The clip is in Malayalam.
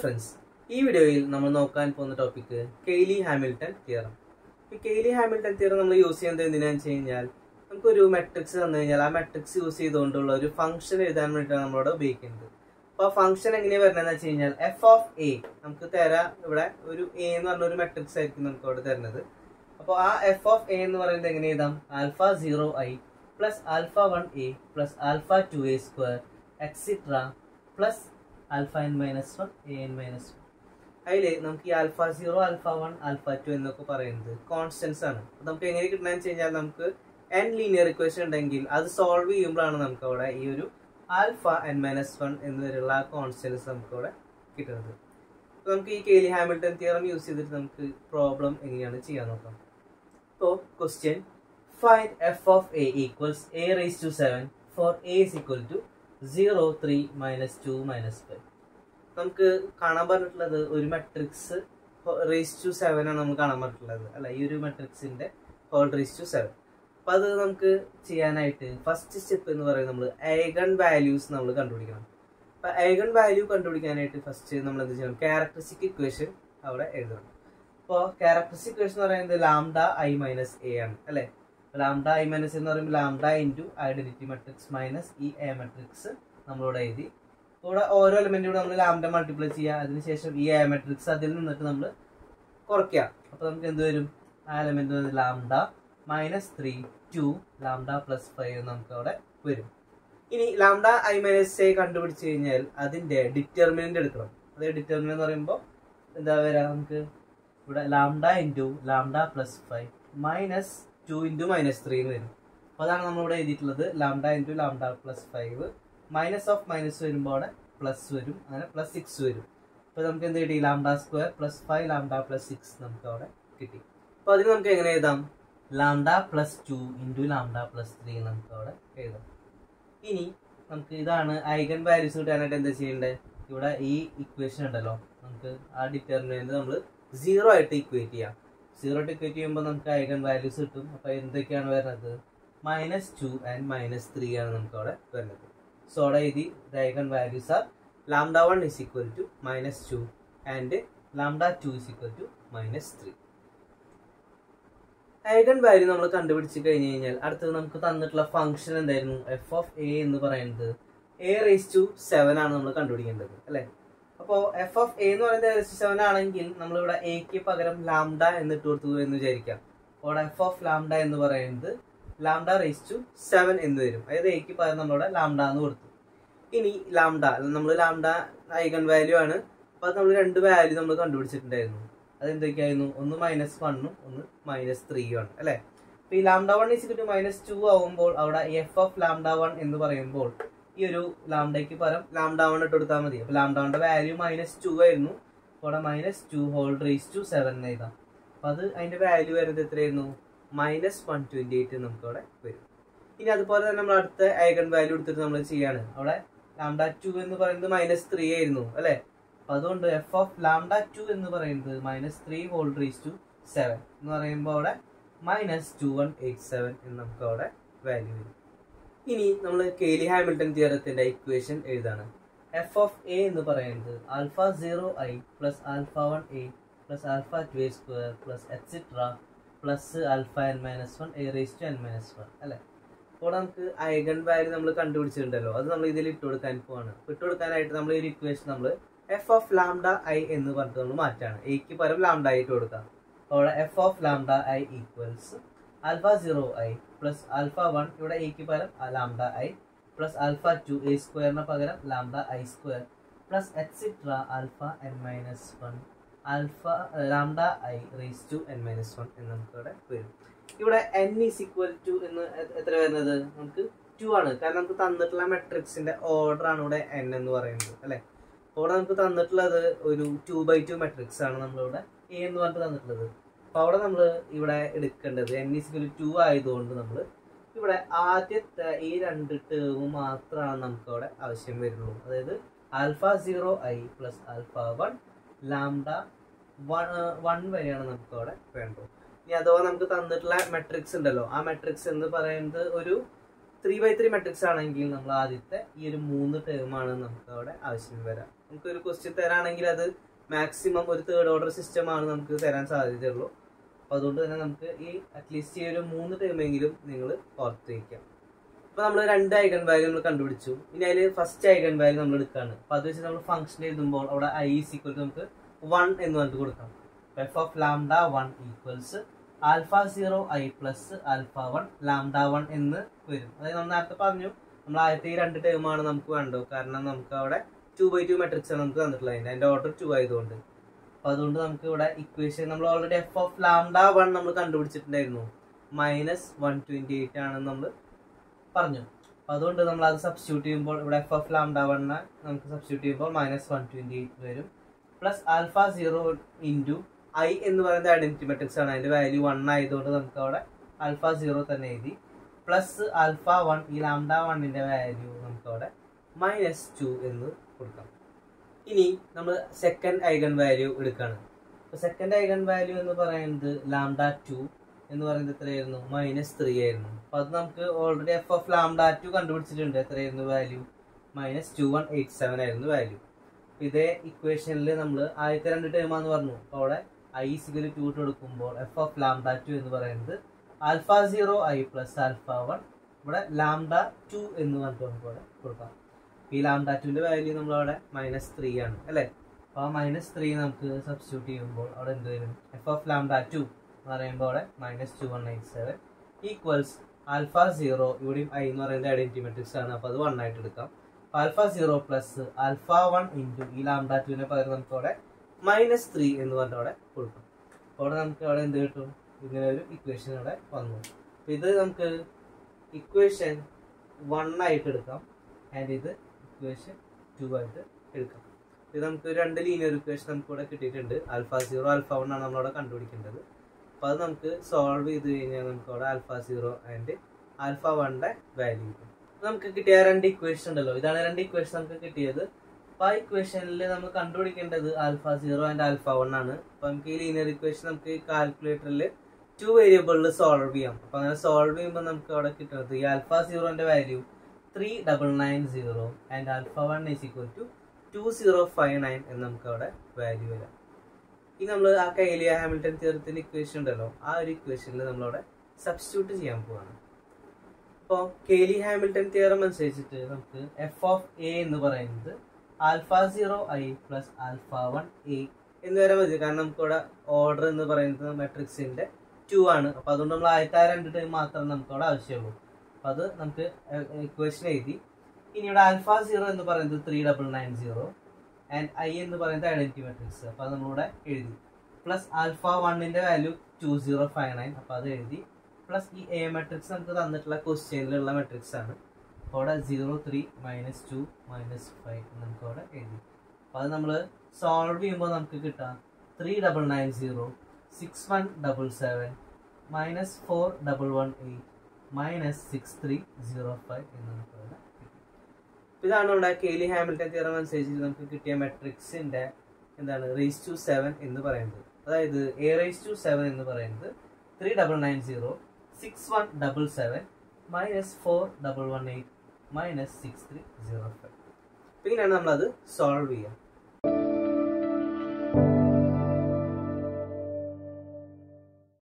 ഫ്രണ്ട്സ് ഈ വീഡിയോയിൽ നമ്മൾ നോക്കാൻ പോകുന്ന ടോപ്പിക് കെയ്ലി ഹാമിൽട്ടൺ തിയറം ഈ കെയ്ലി ഹാമിൽട്ടൺ തിയറം നമ്മൾ യൂസ് ചെയ്യുന്നത് എന്തിനാന്ന് വെച്ച് കഴിഞ്ഞാൽ നമുക്കൊരു മെട്രിക്സ് തന്നു കഴിഞ്ഞാൽ ആ മെട്രിക്സ് യൂസ് ചെയ്തുകൊണ്ടുള്ള ഒരു ഫംഗ്ഷൻ എഴുതാൻ വേണ്ടിയിട്ടാണ് നമ്മളോട് ഉപയോഗിക്കുന്നത് അപ്പോൾ ആ ഫംഗ്ഷൻ എങ്ങനെയാണ് വരുന്നതെന്ന് വെച്ച് കഴിഞ്ഞാൽ എഫ് ഓഫ് എ നമുക്ക് തരാം ഇവിടെ ഒരു എ എന്ന് പറഞ്ഞ ഒരു മെട്രിക്സ് ആയിരിക്കും നമുക്ക് അവിടെ തരുന്നത് അപ്പോൾ ആ എഫ് ഓഫ് എ എന്ന് പറയുന്നത് എങ്ങനെ എഴുതാം alpha zero I plus alpha one A plus alpha two A square extra plus alpha N minus one A N minus one അതിൽ നമുക്ക് ഈ alpha zero alpha one alpha two എന്നൊക്കെ പറയുന്നത് കോൺസ്റ്റൻസ് ആണ് അപ്പൊ നമുക്ക് എങ്ങനെ കിട്ടണമെന്ന് വെച്ച് കഴിഞ്ഞാൽ നമുക്ക് എൻ ലീനിയർ ഇക്വേഷൻ ഉണ്ടെങ്കിൽ അത് സോൾവ് ചെയ്യുമ്പോഴാണ് നമുക്ക് അവിടെ ഈ ഒരു ആൽഫ എൻ മൈനസ് വൺ എന്നിവരുള്ള ആ കോൺസ്റ്റൻസ് നമുക്ക് അവിടെ കിട്ടുന്നത് അപ്പൊ നമുക്ക് ഈ കെയിലി ഹാമിൽട്ടൺ തിയറം യൂസ് ചെയ്തിട്ട് നമുക്ക് പ്രോബ്ലം എങ്ങനെയാണ് ചെയ്യാൻ നോക്കാം ഇപ്പോൾ question find F of A equals A raise to seven four A is equal to zero three minus two minus five നമുക്ക് കാണാൻ പറഞ്ഞിട്ടുള്ളത് ഒരു മെട്രിക്സ് റേസ് ടു സെവൻ ആണ് നമുക്ക് കാണാൻ പറഞ്ഞിട്ടുള്ളത് അല്ല ഈ ഒരു മെട്രിക്സിന്റെ ഹോൾ റേസ് ടു സെവൻ അപ്പൊ അത് നമുക്ക് ചെയ്യാനായിട്ട് ഫസ്റ്റ് സ്റ്റെപ്പ് എന്ന് പറയുന്നത് നമ്മൾ ഏഗൺ വാല്യൂസ് നമ്മൾ കണ്ടുപിടിക്കണം അപ്പൊ ഏഗൺ വാല്യൂ കണ്ടുപിടിക്കാനായിട്ട് ഫസ്റ്റ് നമ്മൾ എന്ത് ചെയ്യണം ക്യാരക്ടറിസ്റ്റിക് ഇക്വേഷൻ അവിടെ എഴുതണം അപ്പോൾ ക്യാരക്ടറിസ്റ്റിക് ഇക്വേഷൻ എന്ന് പറയുന്നത് ലാംഡ ഐ മൈനസ് എ ആണ് അല്ലെ ലാംഡ ഐ മൈനസ് എന്ന് പറയുമ്പോൾ lambda into identity matrix minus ഈ എ മെട്രിക്സ് നമ്മളിവിടെ എഴുതി ഇവിടെ ഓരോ എലിമെന്റും നമ്മൾ ലാംഡ മൾട്ടിപ്ലൈ ചെയ്യുക അതിനുശേഷം ഈ എ മെട്രിക്സ് അതിൽ നിന്നിട്ട് നമ്മൾ കുറയ്ക്കുക അപ്പൊ നമുക്ക് എന്ത് വരും ആ element lambda minus three two lambda plus five നമുക്ക് അവിടെ വരും ഇനി ലാംഡ ഐ മൈനസ് എ കണ്ടുപിടിച്ച് കഴിഞ്ഞാൽ അതിന്റെ ഡിറ്റർമിനന്റ് എടുക്കണം അത് ഡിറ്റർമിനന്റ് എന്ന് പറയുമ്പോൾ എന്താ വരാ നമുക്ക് ഇവിടെ lambda into lambda plus five minus two into minus three എന്ന് വരും അപ്പോൾ അതാണ് നമ്മളിവിടെ എഴുതിയിട്ടുള്ളത് lambda into lambda plus five minus of minus വരുമ്പോൾ അവിടെ പ്ലസ് വരും അങ്ങനെ പ്ലസ് സിക്സ് വരും അപ്പോൾ നമുക്ക് എന്ത് കിട്ടി lambda square plus five lambda plus six നമുക്ക് അവിടെ കിട്ടി അപ്പോൾ അതിന് നമുക്ക് എങ്ങനെ എഴുതാം lambda plus two into lambda plus three നമുക്ക് അവിടെ എഴുതാം ഇനി നമുക്ക് ഇതാണ് ഐഗൻ വാല്യൂസ് കിട്ടാനായിട്ട് എന്താ ചെയ്യേണ്ടത് ഇവിടെ ഈ ഇക്വേഷൻ ഉണ്ടല്ലോ നമുക്ക് ആ ഡിറ്റർമിനന്റ് നമ്മൾ സീറോ ആയിട്ട് ഇക്വേറ്റ് ചെയ്യാം സീറോ ആയിട്ട് ഇക്വേറ്റ് ചെയ്യുമ്പോൾ നമുക്ക് ഐഗൻ വാല്യൂസ് കിട്ടും അപ്പോൾ എന്തൊക്കെയാണ് വരുന്നത് minus two and minus three ആണ് നമുക്ക് അവിടെ വരുന്നത് സോ അവിടെ എഴുതി the eigen values are lambda one is equal to minus two and lambda two is equal to minus three eigen value നമ്മൾ കണ്ടുപിടിച്ച് കഴിഞ്ഞ് കഴിഞ്ഞാൽ അടുത്തത് നമുക്ക് തന്നിട്ടുള്ള ഫംഗ്ഷൻ എന്തായിരുന്നു എഫ് ഓഫ് എ എന്ന് പറയുന്നത് എ റേസ് ടു സെവൻ ആണ് നമ്മൾ കണ്ടുപിടിക്കേണ്ടത് അല്ലെ അപ്പോൾ എഫ് ഓഫ് എ എന്ന് പറയുന്നത് റേസ് ടു സെവൻ ആണെങ്കിൽ നമ്മളിവിടെ എക്ക് പകരം ലാംഡ എന്നിട്ട് കൊടുത്തു എന്ന് വിചാരിക്കാം അപ്പോൾ എഫ് ഓഫ് ലാംഡ എന്ന് പറയുന്നത് ലാംഡ റേസ് ടു സെവൻ എന്ന് വരും അതായത് എക്ക് പകരം നമ്മളിവിടെ ലാംഡ എന്ന് കൊടുത്തു ഇനി ലാംഡ നമ്മൾ ലാംഡ ഐഗൺ വാല്യൂ ആണ് അപ്പോൾ നമ്മൾ രണ്ട് വാല്യൂ നമ്മൾ കണ്ടുപിടിച്ചിട്ടുണ്ടായിരുന്നു അതെന്തൊക്കെയായിരുന്നു ഒന്ന് മൈനസ് വണ്ണും ഒന്ന് മൈനസ് ത്രീയും ആണ് അല്ലെ അപ്പൊ ഈ lambda one is two minus two ആവുമ്പോൾ അവിടെ എഫ് ഓഫ് ലാംഡ വൺ എന്ന് പറയുമ്പോൾ ഈ ഒരു ലാംഡയ്ക്ക് പകരം ലാംഡ വൺ ഇട്ട് കൊടുത്താൽ മതി അപ്പൊ ലാംഡ വണ്ടെ വാല്യൂ മൈനസ് ടു ആയിരുന്നു അപ്പോൾ അവിടെ minus two whole raise to seven എഴുതാം അപ്പൊ അത് അതിന്റെ വാല്യൂ വരുന്നത് എത്രയായിരുന്നു മൈനസ് വൺ ട്വന്റി എയ്റ്റ് നമുക്ക് അവിടെ വരും ഇനി അതുപോലെ തന്നെ നമ്മൾ അടുത്ത ഐഗൺ വാല്യൂ എടുത്തിട്ട് നമ്മൾ ചെയ്യാണ് അവിടെ ലാംഡ ടു എന്ന് പറയുന്നത് മൈനസ് ത്രീ ആയിരുന്നു അല്ലെ അപ്പൊ അതുകൊണ്ട് എഫ് ഓഫ് ലാംഡ ടു എന്ന് പറയുന്നത് minus three whole raise to seven എന്ന് പറയുമ്പോൾ അവിടെ minus two one eight seven എന്ന് നമുക്ക് അവിടെ വാല്യൂ വരും ഇനി നമ്മൾ കെയിലി ഹാമിൽട്ടൺ തിയറത്തിന്റെ ഇക്വേഷൻ എഴുതാണ് എഫ് ഓഫ് എ എന്ന് പറയുന്നത് alpha zero I plus alpha one A plus alpha two A square plus extra plus alpha N minus one A raise to N minus one അല്ലെ അപ്പോൾ നമുക്ക് ഐഗൺ വാല്യൂ നമ്മൾ കണ്ടുപിടിച്ചിട്ടുണ്ടല്ലോ അത് നമ്മൾ ഇതിൽ ഇട്ട് കൊടുക്കാൻ പോവാണ് ഇട്ട് കൊടുക്കാനായിട്ട് നമ്മൾ ഈ ഇക്വേഷൻ നമ്മൾ എഫ് ഓഫ് ലാംഡ ഐ എന്ന് പറഞ്ഞിട്ട് നമ്മൾ മാറ്റാണ് എക്ക് പകരം ലാംഡ ഐ ഇട്ട് കൊടുക്കാം അപ്പോൾ F of lambda I equals alpha zero I plus alpha one ഇവിടെ എക്ക് പകരം lambda I plus alpha two A സ്ക്വയറിന് പകരം lambda I square plus extra alpha N minus one alpha lambda I raise to N minus one എന്ന് നമുക്ക് ഇവിടെ വരും ഇവിടെ എൻ ഈസ് ഈക്വൽ ടു എന്ന് എത്ര വരുന്നത് നമുക്ക് ടു ആണ് കാരണം നമുക്ക് തന്നിട്ടുള്ള മെട്രിക്സിന്റെ ഓർഡർ ആണ് ഇവിടെ എൻ എന്ന് പറയുന്നത് അല്ലെ അവിടെ നമുക്ക് തന്നിട്ടുള്ളത് ഒരു ടു ബൈ ടു മെട്രിക്സ് ആണ് നമ്മളിവിടെ എ എന്ന് പറഞ്ഞിട്ട് തന്നിട്ടുള്ളത് അപ്പൊ അവിടെ നമ്മൾ ഇവിടെ എടുക്കേണ്ടത് എൻ ഈസ് ടു ആയതുകൊണ്ട് നമ്മൾ ഇവിടെ ആദ്യത്തെ ഈ രണ്ട് ടേം മാത്രമാണ് നമുക്ക് അവിടെ ആവശ്യം വരുന്നുള്ളൂ അതായത് alpha zero I plus alpha one lambda one വരെയാണ് നമുക്ക് അവിടെ വേണ്ടത് ഇനി അഥവാ നമുക്ക് തന്നിട്ടുള്ള മെട്രിക്സ് ഉണ്ടല്ലോ ആ മെട്രിക്സ് എന്ന് പറയുന്നത് ഒരു ത്രീ ബൈ ത്രീ മെട്രിക്സ് ആണെങ്കിൽ നമ്മൾ ആദ്യത്തെ ഈ ഒരു മൂന്ന് ടേം ആണ് നമുക്ക് അവിടെ ആവശ്യം വരാം നമുക്ക് ഒരു ക്വസ്റ്റ്യൻ തരാണെങ്കിൽ അത് മാക്സിമം ഒരു തേർഡ് ഓർഡർ സിസ്റ്റം ആണ് നമുക്ക് തരാൻ സാധ്യതയുള്ളൂ അപ്പോൾ അതുകൊണ്ട് തന്നെ നമുക്ക് ഈ അറ്റ്ലീസ്റ്റ് ഈ ഒരു മൂന്ന് ടൈമെങ്കിലും നിങ്ങൾ ഓർത്ത് വയ്ക്കാം അപ്പോൾ നമ്മൾ രണ്ട് ഐഗൺ വാല്യൂ നമ്മൾ കണ്ടുപിടിച്ചു ഇനി അതിൽ ഫസ്റ്റ് ഐഗൺ വാല്യൂ നമ്മൾ എടുക്കുകയാണ് അപ്പോൾ അത് വെച്ച് നമ്മൾ ഫംഗ്ഷൻ എഴുതുമ്പോൾ അവിടെ ഐ ഈസ് ഈക്വൽ ടു നമുക്ക് വൺ എന്ന് പറഞ്ഞിട്ട് കൊടുക്കാം F of lambda one equals alpha zero I plus alpha one lambda one എന്ന് വരും അതായത് നമ്മൾ നേരത്തെ പറഞ്ഞു നമ്മൾ ആദ്യത്തെ ഈ രണ്ട് ടേമാണ് നമുക്ക് വേണ്ടത് കാരണം നമുക്ക് അവിടെ ടു ബൈ ടു മെട്രിക്സ് ആണ് നമുക്ക് തന്നിട്ടുള്ളത് അതിന്റെ അതിന്റെ ഓർഡർ ടു ആയതുകൊണ്ട് അപ്പൊ അതുകൊണ്ട് നമുക്ക് ഇവിടെ ഇക്വേഷൻ നമ്മൾ already F of lambda one നമ്മൾ കണ്ടുപിടിച്ചിട്ടുണ്ടായിരുന്നു മൈനസ് വൺ ട്വന്റി എയ്റ്റ് ആണെന്ന് നമ്മൾ പറഞ്ഞു അപ്പൊ അതുകൊണ്ട് നമ്മൾ അത് സബ്സ്റ്റിറ്റ്യൂട്ട് ചെയ്യുമ്പോൾ ഇവിടെ എഫ് ഓഫ് ലാംഡ വണ്ണ് നമുക്ക് സബ്സ്റ്റിറ്റ്യൂട്ട് ചെയ്യുമ്പോൾ മൈനസ് വൺ ട്വന്റി എയ്റ്റ് വരും plus alpha zero into I എന്ന് പറയുന്ന ഐഡന്റിറ്റി മെട്രിക്സ് ആണ് അതിന്റെ വാല്യൂ വൺ ആയതുകൊണ്ട് നമുക്ക് അവിടെ ആൽഫ സീറോ തന്നെ എഴുതി പ്ലസ് ആൽഫ വൺ ഈ ലാംഡ വണ്ണിന്റെ വാല്യൂ നമുക്ക് അവിടെ മൈനസ് ടു എന്ന് കൊടുക്കാം ഇനി നമ്മൾ സെക്കൻഡ് ഐഗൺ വാല്യൂ എടുക്കുകയാണ് അപ്പോൾ സെക്കൻഡ് ഐഗൺ വാല്യൂ എന്ന് പറയുന്നത് ലാംഡ ടു എന്ന് പറയുന്നത് എത്രയായിരുന്നു മൈനസ് ത്രീ ആയിരുന്നു അപ്പോൾ അത് നമുക്ക് already F of lambda two കണ്ടുപിടിച്ചിട്ടുണ്ട് എത്രയായിരുന്നു value minus two one eight seven ആയിരുന്നു വാല്യൂ ഇതേ ഇക്വേഷനിൽ നമ്മൾ ആദ്യത്തെ രണ്ട് ടേമാന്ന് പറഞ്ഞു അപ്പോൾ അവിടെ ഐ സിഗൽ ടു ഇട്ട് കൊടുക്കുമ്പോൾ എഫ് ഓഫ് ലാംഡ ടു എന്ന് പറയുന്നത് alpha zero I plus alpha one ഇവിടെ ലാംഡ ടു എന്ന് പറഞ്ഞിട്ട് നമുക്ക് ഇവിടെ കൊടുക്കാം ഈ ലാംഡ ടുവിന്റെ വാല്യൂ നമ്മൾ അവിടെ മൈനസ് ത്രീ ആണ് അല്ലേ അപ്പോൾ ആ മൈനസ് ത്രീ നമുക്ക് സബ്സ്റ്റിറ്റ്യൂട്ട് ചെയ്യുമ്പോൾ അവിടെ എന്ത് വരും എഫ് ഓഫ് ലാംഡ ടു എന്ന് പറയുമ്പോൾ അവിടെ minus two one eight seven equals alpha zero ഇവിടെയും ഐ എന്ന് പറയുന്നത് ഐഡന്റിറ്റി മെട്രിക്സ് ആണ് അപ്പോൾ അത് വൺ ആയിട്ട് എടുക്കാം alpha zero plus alpha one into ഈ ലാംഡ ടുവിനെ പകരം നമുക്ക് അവിടെ മൈനസ് ത്രീ എന്ന് പറഞ്ഞിട്ട് അവിടെ കൊടുക്കും അപ്പോൾ അവിടെ നമുക്ക് അവിടെ എന്ത് കിട്ടും ഇങ്ങനെ ഒരു ഇക്വേഷൻ അവിടെ വന്നു അപ്പോൾ ഇത് നമുക്ക് ഇക്വേഷൻ വൺ ആയിട്ട് എടുക്കാം ആൻഡ് ഇത് ഇക്വേഷൻ ടു ആയിട്ട് എടുക്കാം ഇത് നമുക്ക് രണ്ട് ലീനിയർ ഇക്വേഷൻ നമുക്ക് ഇവിടെ കിട്ടിയിട്ടുണ്ട് ആൽഫ സീറോ ആൽഫ വൺ ആണ് നമ്മളവിടെ കണ്ടുപിടിക്കേണ്ടത് അപ്പോൾ അത് നമുക്ക് സോൾവ് ചെയ്ത് കഴിഞ്ഞാൽ നമുക്ക് അവിടെ ആൽഫ സീറോ ആൻഡ് ആൽഫ വണ്ണിന്റെ വാല്യൂ കിട്ടും നമുക്ക് കിട്ടിയ രണ്ട് ഇക്വേഷൻ ഉണ്ടല്ലോ ഇതാണ് രണ്ട് ഇക്വേഷൻ നമുക്ക് കിട്ടിയത് അപ്പൊ ആ ഇക്വേഷനിൽ നമ്മൾ കണ്ടുപിടിക്കേണ്ടത് alpha zero and alpha one ആണ് അപ്പൊ നമുക്ക് ഈ ലീനിയർ ഇക്വേഷൻ നമുക്ക് കാൽക്കുലേറ്ററിൽ ടു വേരിയബിളിൽ സോൾവ് ചെയ്യാം അപ്പൊ അങ്ങനെ സോൾവ് ചെയ്യുമ്പോൾ നമുക്ക് അവിടെ കിട്ടുന്നത് ഈ ആൽഫ സീറോന്റെ value three double nine zero and alpha one is equal to two zero five nine എന്ന് നമുക്ക് അവിടെ വാല്യൂ വരാം ഈ നമ്മൾ ആ കൈലിയ ഹാമിൽട്ടൺ തിയറത്തിന്റെ ഇക്വേഷൻ ഉണ്ടല്ലോ ആ ഒരു ഇക്വേഷനിൽ നമ്മളവിടെ സബ്സ്റ്റിറ്റ്യൂട്ട് ചെയ്യാൻ പോവാണ് അപ്പോൾ കെയിലി ഹാമിൽട്ടൺ തിയറം അനുസരിച്ചിട്ട് നമുക്ക് എഫ് ഓഫ് എ എന്ന് പറയുന്നത് alpha zero I plus alpha one A എന്ന് വരെ മതി കാരണം നമുക്ക് ഇവിടെ ഓർഡർ എന്ന് പറയുന്നത് മെട്രിക്സിന്റെ ടു ആണ് അപ്പൊ അതുകൊണ്ട് നമ്മൾ ആദ്യത്തെ ആ രണ്ട് ടൈം മാത്രം നമുക്ക് അവിടെ ആവശ്യമുള്ളൂ അപ്പൊ അത് നമുക്ക് ഇക്വേഷൻ എഴുതി ഇനി ഇവിടെ ആൽഫ സീറോ എന്ന് പറയുന്നത് three double nine zero and I എന്ന് പറയുന്നത് ഐഡന്റിറ്റി മെട്രിക്സ് അപ്പൊ അത് നമ്മളിവിടെ എഴുതി പ്ലസ് ആൽഫ വണ്ണിന്റെ value two zero five nine അപ്പൊ അത് എഴുതി പ്ലസ് ഈ എ മെട്രിക്സ് നമുക്ക് തന്നിട്ടുള്ള ക്വസ്റ്റ്യനിലുള്ള മെട്രിക്സ് ആണ് അപ്പോൾ അവിടെ zero three minus two minus five നമുക്ക് അവിടെ എഴുതി അപ്പോൾ അത് നമ്മൾ സോൾവ് ചെയ്യുമ്പോൾ നമുക്ക് കിട്ടാം three double nine zero six one double seven minus four double one eight minus six three zero five എന്ന് നമുക്ക് അവിടെ കിട്ടും ഇതാണ് ഇവിടെ കെയിലി ഹാമിൽട്ടൺ തിയറം അനുസരിച്ച് നമുക്ക് കിട്ടിയ മെട്രിക്സിന്റെ എന്താണ് റേസ് ടു സെവൻ എന്ന് പറയുന്നത് അതായത് എ റേസ് ടു സെവൻ എന്ന് പറയുന്നത് three double nine zero six one double seven minus four double one eight minus six three zero five ഇങ്ങനെയാണ് നമ്മളത് സോൾവ് ചെയ്യുക